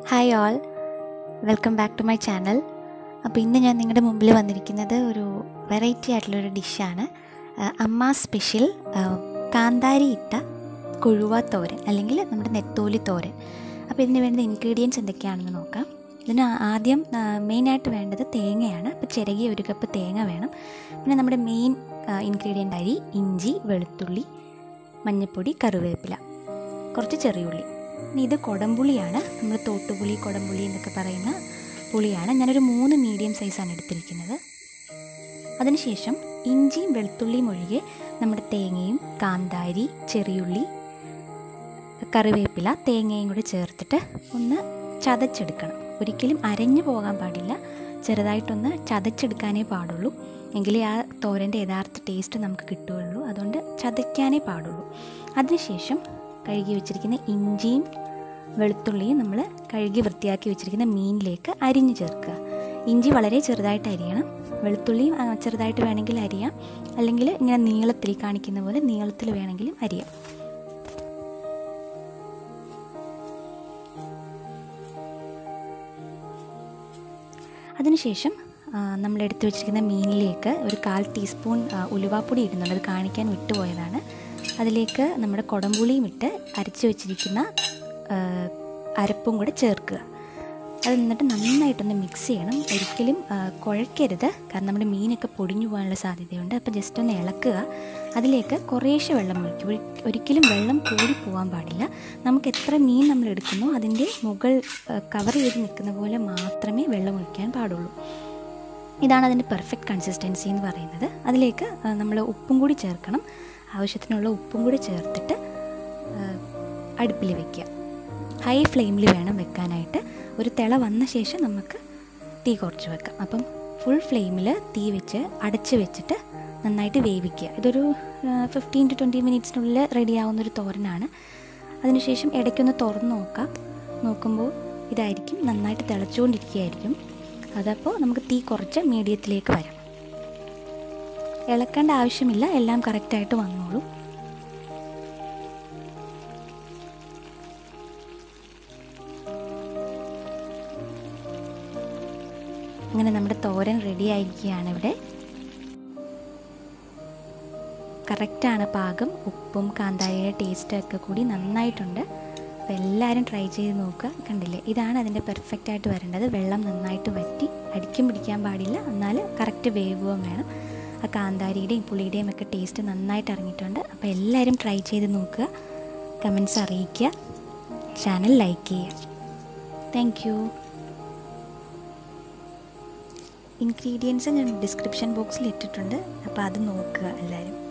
hi all welcome back to my channel അപ്പോൾ ഇന്ന് ഞാൻ നിങ്ങളുടെ മുമ്പിൽ വന്നിരിക്കുന്നത് ഒരു വെറൈറ്റി ആയിട്ടുള്ളൊരു ഡിഷാണ് അമ്മ സ്പെഷ്യൽ കാന്താരി ഇട്ട കൊഴുവ തോരൻ അല്ലെങ്കിൽ നമ്മുടെ നെത്തോലി തോരൻ അപ്പോൾ ഇതിന് വേണ്ട ഇൻഗ്രീഡിയൻസ് എന്തൊക്കെയാണെന്ന് നോക്കാം ഇതിന് ആദ്യം മെയിനായിട്ട് വേണ്ടത് തേങ്ങയാണ് അപ്പോൾ ചിരകിയ ഒരു കപ്പ് തേങ്ങ വേണം പിന്നെ നമ്മുടെ മെയിൻ ഇൻഗ്രീഡിയൻ്റ് അരി ഇഞ്ചി വെളുത്തുള്ളി മഞ്ഞൾപ്പൊടി കറിവേപ്പില കുറച്ച് ചെറിയുള്ളി ഇനി ഇത് കൊടംപുളിയാണ് നമ്മൾ തോട്ടുപുളി കൊടംപുളി എന്നൊക്കെ പറയുന്ന പുളിയാണ് ഞാനൊരു മൂന്ന് മീഡിയം സൈസാണ് എടുത്തിരിക്കുന്നത് അതിനുശേഷം ഇഞ്ചിയും വെളുത്തുള്ളിയും ഒഴികെ നമ്മുടെ തേങ്ങയും കാന്താരി ചെറിയുള്ളി കറിവേപ്പില തേങ്ങയും കൂടി ചേർത്തിട്ട് ഒന്ന് ചതച്ചെടുക്കണം ഒരിക്കലും അരഞ്ഞു പോകാൻ പാടില്ല ചെറുതായിട്ടൊന്ന് ചതച്ചെടുക്കാനേ പാടുള്ളൂ എങ്കിലേ ആ തോരൻ്റെ യഥാർത്ഥ ടേസ്റ്റ് നമുക്ക് കിട്ടുകയുള്ളൂ അതുകൊണ്ട് ചതയ്ക്കാനേ പാടുള്ളൂ അതിനുശേഷം കഴുകി വെച്ചിരിക്കുന്ന ഇഞ്ചിയും വെളുത്തുള്ളിയും നമ്മൾ കഴുകി വൃത്തിയാക്കി വെച്ചിരിക്കുന്ന മീനിലേക്ക് അരിഞ്ഞു ചേർക്കുക ഇഞ്ചി വളരെ ചെറുതായിട്ട് അരിയണം വെളുത്തുള്ളിയും ചെറുതായിട്ട് വേണമെങ്കിൽ അരിയാം അല്ലെങ്കിൽ ഇങ്ങനെ നീളത്തിൽ കാണിക്കുന്ന പോലെ നീളത്തിൽ വേണമെങ്കിലും അരിയാം അതിനുശേഷം നമ്മൾ എടുത്തു വെച്ചിരിക്കുന്ന മീനിലേക്ക് ഒരു കാൽ ടീസ്പൂൺ ഉലുവാപ്പൊടി ഇടുന്നുണ്ട് അത് കാണിക്കാൻ വിട്ടുപോയതാണ് അതിലേക്ക് നമ്മുടെ കുടംപുളിയും ഇട്ട് അരച്ച് വെച്ചിരിക്കുന്ന അരപ്പും കൂടെ ചേർക്കുക അത് എന്നിട്ട് നന്നായിട്ടൊന്ന് മിക്സ് ചെയ്യണം ഒരിക്കലും കുഴയ്ക്കരുത് കാരണം നമ്മുടെ മീനൊക്കെ പൊടിഞ്ഞു പോകാനുള്ള സാധ്യതയുണ്ട് അപ്പോൾ ജസ്റ്റ് ഒന്ന് ഇളക്കുക അതിലേക്ക് കുറേശ്ശെ വെള്ളം ഒഴിക്കും ഒരിക്കലും വെള്ളം കൂടി പോകാൻ പാടില്ല നമുക്ക് എത്ര മീൻ നമ്മൾ എടുക്കുന്നോ അതിൻ്റെ മുകൾ കവർ ചെയ്ത് നിൽക്കുന്ന പോലെ മാത്രമേ വെള്ളം ഒഴിക്കാൻ പാടുള്ളൂ ഇതാണ് അതിൻ്റെ പെർഫെക്റ്റ് കൺസിസ്റ്റൻസി എന്ന് പറയുന്നത് അതിലേക്ക് നമ്മൾ ഉപ്പും കൂടി ചേർക്കണം ആവശ്യത്തിനുള്ള ഉപ്പും കൂടി ചേർത്തിട്ട് അടുപ്പിൽ വെക്കുക ഹൈ ഫ്ലെയിമിൽ വേണം വെക്കാനായിട്ട് ഒരു തിള വന്ന ശേഷം നമുക്ക് തീ കുറച്ച് വെക്കാം അപ്പം ഫുൾ ഫ്ലെയിമിൽ തീ വെച്ച് അടച്ച് വെച്ചിട്ട് നന്നായിട്ട് വേവിക്കുക ഇതൊരു ഫിഫ്റ്റീൻ ടു ട്വൻറ്റി മിനിറ്റ്സിനുള്ളിൽ റെഡി ആവുന്നൊരു തോരനാണ് അതിനുശേഷം ഇടയ്ക്കൊന്ന് തുറന്ന് നോക്കാം നോക്കുമ്പോൾ ഇതായിരിക്കും നന്നായിട്ട് തിളച്ചുകൊണ്ടിരിക്കുകയായിരിക്കും അതപ്പോൾ നമുക്ക് തീ കുറച്ച് മീഡിയത്തിലേക്ക് വരാം ഇളക്കേണ്ട ആവശ്യമില്ല എല്ലാം കറക്റ്റായിട്ട് വന്നോളൂ അങ്ങനെ നമ്മുടെ തോരൻ റെഡി ആയിരിക്കുകയാണ് ഇവിടെ കറക്റ്റാണ് പാകം ഉപ്പും കാന്താരിയുടെ ടേസ്റ്റും ഒക്കെ കൂടി നന്നായിട്ടുണ്ട് അപ്പോൾ എല്ലാവരും ട്രൈ ചെയ്ത് നോക്കുക കണ്ടില്ലേ ഇതാണ് അതിൻ്റെ പെർഫെക്റ്റ് ആയിട്ട് വരേണ്ടത് വെള്ളം നന്നായിട്ട് വറ്റി അടിക്കും പിടിക്കാൻ പാടില്ല എന്നാൽ കറക്റ്റ് വേവുകയും വേണം ആ കാന്താരിയുടെയും പുളിയുടെയും ഒക്കെ ടേസ്റ്റ് നന്നായിട്ട് ഇറങ്ങിയിട്ടുണ്ട് അപ്പോൾ എല്ലാവരും ട്രൈ ചെയ്ത് നോക്കുക കമൻസ് അറിയിക്കുക ചാനൽ ലൈക്ക് ചെയ്യുക താങ്ക് യു ഇൻഗ്രീഡിയൻസ് ഞാൻ ഡിസ്ക്രിപ്ഷൻ ബോക്സിൽ ഇട്ടിട്ടുണ്ട് അപ്പോൾ അത് നോക്കുക എല്ലാവരും